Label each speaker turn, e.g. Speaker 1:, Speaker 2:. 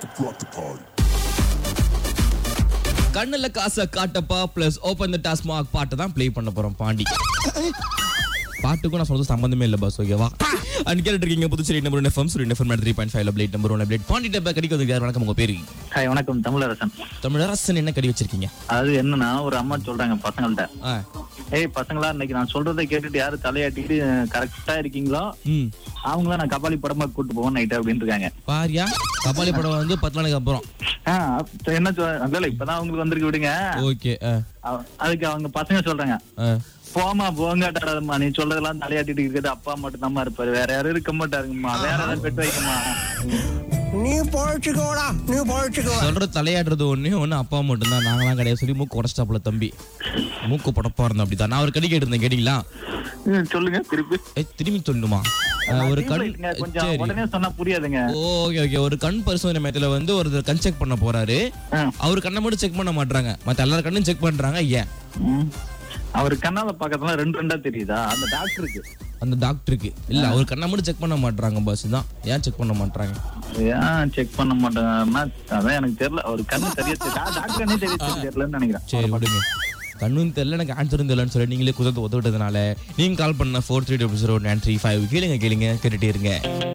Speaker 1: கண்ணுல காசை காட்டப்பா பிளஸ் ஓபன் த டாஸ்மாக் பாட்டு தான் ப்ளே பண்ண போறோம் பாண்டி பாட்டுக்கும் நான் சொல்றது சம்பந்தமே இல்ல பாஸ் ஓகேவா அண்ட் கேட்டு இருக்கீங்க Puducherry number FM Suriya FM three point five plate number one plate Pondy டப்பா கடிக்க வந்து வணக்கம் உங்க பேரு
Speaker 2: ஹாய் வணக்கம் தமிழரசன்
Speaker 1: தமிழரசன் என்ன கடி வச்சிருக்கீங்க
Speaker 2: அதாவது என்னன்னா ஒரு அம்மா சொல்றாங்க பசங்கள்ட்ட
Speaker 1: ஆ,
Speaker 2: ஏய் பசங்களா இன்னைக்கு நான் சொல்றதை கேட்டுட்டு யாரு தலையாட்டிட்டு கரெக்டா இருக்கீங்களோ
Speaker 1: ம்
Speaker 2: அவங்கள நான் கபாலி படமா கூட்டு போவோம் நைட்டு அப்படின்னு இருக்காங்க
Speaker 1: பாரியா கபாலி படம் வந்து பத்து நாளைக்கு அப்புறம்
Speaker 2: ஆ, அப்ப என்ன சொல் இல்ல இப்பதான் அவங்களுக்கு வந்திருக்கு விடுங்க
Speaker 1: ஓகே
Speaker 2: அவ- அதுக்கு அவங்க பசங்க சொல்றாங்க போமா போங்காட்டாடாதம்மா நீ சொல்றதெல்லாம் தலையாட்டிட்டு இருக்கிறது அப்பா மட்டும் தான் இருப்பாரு வேற யாரும் இருக்க மாட்டாருங்கம்மா வேற யாராவது பெட்டு வைக்கமா
Speaker 3: நீ பொழைச்சுக்கோடா நீ பொழைச்சுக்கோ
Speaker 1: சொல்ற தலையாடுறது ஒண்ணே ஒண்ணு அப்பா மட்டும்தான் நாங்களாம் கிடையாது சொல்லி மூக்கு உடச்சிட்டாப்புல தம்பி மூக்கு படப்பா இருந்தேன் அப்படிதான் நான் ஒரு கடி கேட்டிருந்தேன் கேட்டீங்களா
Speaker 2: ம், சொல்லுங்க திருப்பி
Speaker 1: ஏய், திரும்பி சொல்லணுமா அஹ், ஒரு கண்
Speaker 2: இல்லைங்க, கொஞ்சம்
Speaker 1: சரி
Speaker 2: உடனே சொன்னா புரியாதுங்க
Speaker 1: ஓகே ஓகே ஒரு கண் பரிசோதனை மையத்துல வந்து ஒருத்தர் கண் செக் பண்ண போறாரு
Speaker 2: ஆ.
Speaker 1: அவர் கண்ணை மட்டும் செக் பண்ண மாட்டாங்க மத்த எல்லார் கண்ணும் செக் பண்றாங்க ஏன்
Speaker 2: ம். அவர் கண்ணால பாக்கறதுலாம் ரெண்டு ரெண்டா தெரியுதா அந்த டாக்டருக்கு
Speaker 1: அந்த டாக்டருக்கு இல்ல அவர் கண்ணை மட்டும் செக் பண்ண மாட்டாங்க பஸ் தான் ஏன் செக் பண்ண மாட்டாங்க
Speaker 2: ஏன் செக் பண்ண மாட்டேன்னா அதான் எனக்கு தெரியல ஒரு கண்ணு சரியா தெரியல டாக்டர் தெரிய தெரியலன்னு நினைக்கிறேன்
Speaker 1: சரி விடுங்க கண்ணும் தெரியல எனக்கு ஆன்சரும் தெரியலன்னு சொல்லி நீங்களே குதத்து ஒத்துக்கிட்டதுனால நீங்க கால் பண்ண four three double zero nine three five கேளுங்க கேளுங்க கேட்டுட்டே இருங்க